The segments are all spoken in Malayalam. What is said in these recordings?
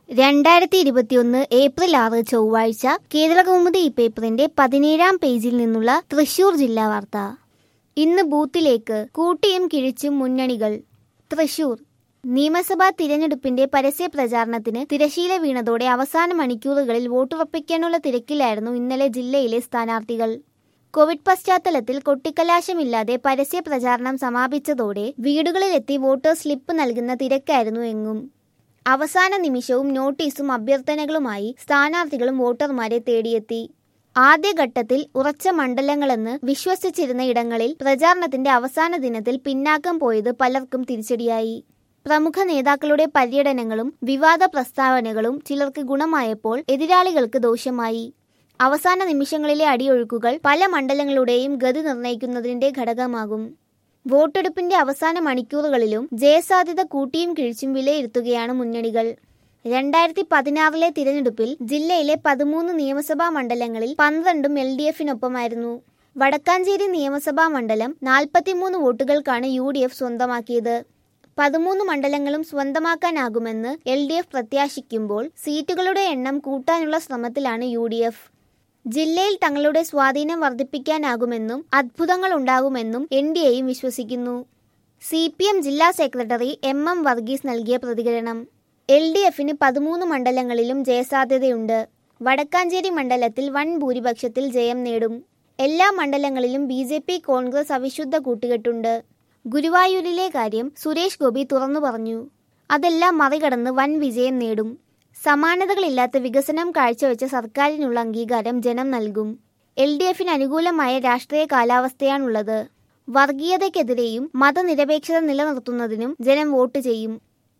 രണ്ടായിരത്തി ഇരുപത്തിയൊന്ന് ഏപ്രിൽ ആറ് ചൊവ്വാഴ്ച കേരളകൗമുദി ഈ പേപ്പറിന്റെ പതിനേഴാം പേജിൽ നിന്നുള്ള തൃശൂർ ജില്ലാ വാർത്ത ഇന്ന് ബൂത്തിലേക്ക് കൂട്ടിയും കിഴിച്ചും മുന്നണികൾ തൃശൂർ നിയമസഭാ തിരഞ്ഞെടുപ്പിന്റെ പരസ്യ പ്രചാരണത്തിന് തിരശീല വീണതോടെ അവസാന മണിക്കൂറുകളിൽ വോട്ടുറപ്പിക്കാനുള്ള തിരക്കിലായിരുന്നു ഇന്നലെ ജില്ലയിലെ സ്ഥാനാർത്ഥികൾ കോവിഡ് പശ്ചാത്തലത്തിൽ കൊട്ടിക്കലാശമില്ലാതെ പരസ്യ പ്രചാരണം സമാപിച്ചതോടെ വീടുകളിലെത്തി വോട്ടേഴ്സ് സ്ലിപ്പ് നൽകുന്ന തിരക്കായിരുന്നു എങ്ങും അവസാന നിമിഷവും നോട്ടീസും അഭ്യർത്ഥനകളുമായി സ്ഥാനാർത്ഥികളും വോട്ടർമാരെ തേടിയെത്തി ആദ്യഘട്ടത്തിൽ ഉറച്ച മണ്ഡലങ്ങളെന്ന് വിശ്വസിച്ചിരുന്ന ഇടങ്ങളിൽ പ്രചാരണത്തിന്റെ അവസാന ദിനത്തിൽ പിന്നാക്കം പോയത് പലർക്കും തിരിച്ചടിയായി പ്രമുഖ നേതാക്കളുടെ പര്യടനങ്ങളും വിവാദ പ്രസ്താവനകളും ചിലർക്ക് ഗുണമായപ്പോൾ എതിരാളികൾക്ക് ദോഷമായി അവസാന നിമിഷങ്ങളിലെ അടിയൊഴുക്കുകൾ പല മണ്ഡലങ്ങളുടെയും ഗതി നിർണ്ണയിക്കുന്നതിന്റെ ഘടകമാകും വോട്ടെടുപ്പിന്റെ അവസാന മണിക്കൂറുകളിലും ജയസാധ്യത കൂട്ടിയും കിഴിച്ചും വിലയിരുത്തുകയാണ് മുന്നണികൾ രണ്ടായിരത്തി പതിനാറിലെ തിരഞ്ഞെടുപ്പിൽ ജില്ലയിലെ പതിമൂന്ന് നിയമസഭാ മണ്ഡലങ്ങളിൽ പന്ത്രണ്ടും എൽ ഡി എഫിനൊപ്പമായിരുന്നു വടക്കാഞ്ചേരി നിയമസഭാ മണ്ഡലം നാൽപ്പത്തിമൂന്ന് വോട്ടുകൾക്കാണ് യു ഡി എഫ് സ്വന്തമാക്കിയത് പതിമൂന്ന് മണ്ഡലങ്ങളും സ്വന്തമാക്കാനാകുമെന്ന് എൽ ഡി എഫ് പ്രത്യാശിക്കുമ്പോൾ സീറ്റുകളുടെ എണ്ണം കൂട്ടാനുള്ള ശ്രമത്തിലാണ് യു ഡി എഫ് ജില്ലയിൽ തങ്ങളുടെ സ്വാധീനം വർദ്ധിപ്പിക്കാനാകുമെന്നും അത്ഭുതങ്ങൾ ഉണ്ടാകുമെന്നും എൻ ഡി എയും വിശ്വസിക്കുന്നു സി പി എം ജില്ലാ സെക്രട്ടറി എം എം വർഗീസ് നൽകിയ പ്രതികരണം എൽ ഡി എഫിന് പതിമൂന്ന് മണ്ഡലങ്ങളിലും ജയസാധ്യതയുണ്ട് വടക്കാഞ്ചേരി മണ്ഡലത്തിൽ വൻ ഭൂരിപക്ഷത്തിൽ ജയം നേടും എല്ലാ മണ്ഡലങ്ങളിലും ബി ജെ പി കോൺഗ്രസ് അവിശുദ്ധ കൂട്ടുകെട്ടുണ്ട് ഗുരുവായൂരിലെ കാര്യം സുരേഷ് ഗോപി തുറന്നു പറഞ്ഞു അതെല്ലാം മറികടന്ന് വൻ വിജയം നേടും സമാനതകളില്ലാത്ത വികസനം കാഴ്ചവെച്ച സർക്കാരിനുള്ള അംഗീകാരം ജനം നൽകും എൽ ഡി എഫിന് അനുകൂലമായ രാഷ്ട്രീയ കാലാവസ്ഥയാണുള്ളത് വർഗീയതയ്ക്കെതിരെയും മതനിരപേക്ഷത നിലനിർത്തുന്നതിനും ജനം വോട്ട് ചെയ്യും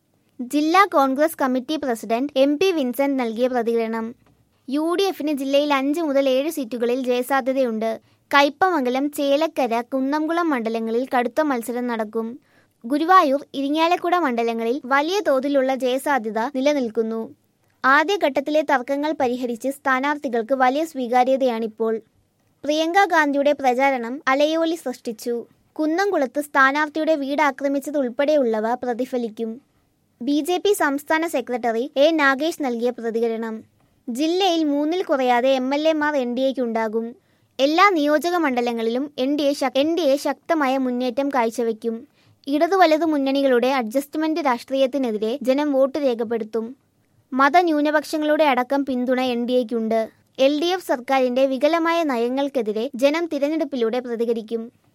ജില്ലാ Congress committee president M P Vincent നൽകിയ പ്രതികരണം യു ഡി എഫിന് ജില്ലയിൽ അഞ്ച് മുതൽ ഏഴ് സീറ്റുകളിൽ ജയസാധ്യതയുണ്ട് കയ്പമംഗലം ചേലക്കര കുന്നംകുളം മണ്ഡലങ്ങളിൽ കടുത്ത മത്സരം നടക്കും ഗുരുവായൂർ ഇരിങ്ങാലക്കുട മണ്ഡലങ്ങളിൽ വലിയ തോതിലുള്ള ജയസാധ്യത നിലനിൽക്കുന്നു ആദ്യഘട്ടത്തിലെ തർക്കങ്ങൾ പരിഹരിച്ച് സ്ഥാനാർത്ഥികൾക്ക് വലിയ സ്വീകാര്യതയാണിപ്പോൾ പ്രിയങ്ക ഗാന്ധിയുടെ പ്രചാരണം അലയോലി സൃഷ്ടിച്ചു കുന്നംകുളത്ത് സ്ഥാനാർത്ഥിയുടെ വീട് ആക്രമിച്ചതുൾപ്പെടെയുള്ളവ പ്രതിഫലിക്കും ബി ജെ പി സംസ്ഥാന സെക്രട്ടറി എ നാഗേഷ് നൽകിയ പ്രതികരണം ജില്ലയിൽ മൂന്നിൽ കുറയാതെ എം എൽ എമാർ എൻ ഡി എക്കുണ്ടാകും എല്ലാ നിയോജക മണ്ഡലങ്ങളിലും N D A N D A ശക്തമായ മുന്നേറ്റം കാഴ്ചവെക്കും ഇടതു വലതു മുന്നണികളുടെ അഡ്ജസ്റ്റ്മെന്റ് രാഷ്ട്രീയത്തിനെതിരെ ജനം വോട്ട് രേഖപ്പെടുത്തും മതന്യൂനപക്ഷങ്ങളുടെ അടക്കം പിന്തുണ എൻ ഡി എക്കുണ്ട് എൽ ഡി എഫ് സർക്കാരിന്റെ വികലമായ നയങ്ങൾക്കെതിരെ ജനം തിരഞ്ഞെടുപ്പിലൂടെ പ്രതികരിക്കും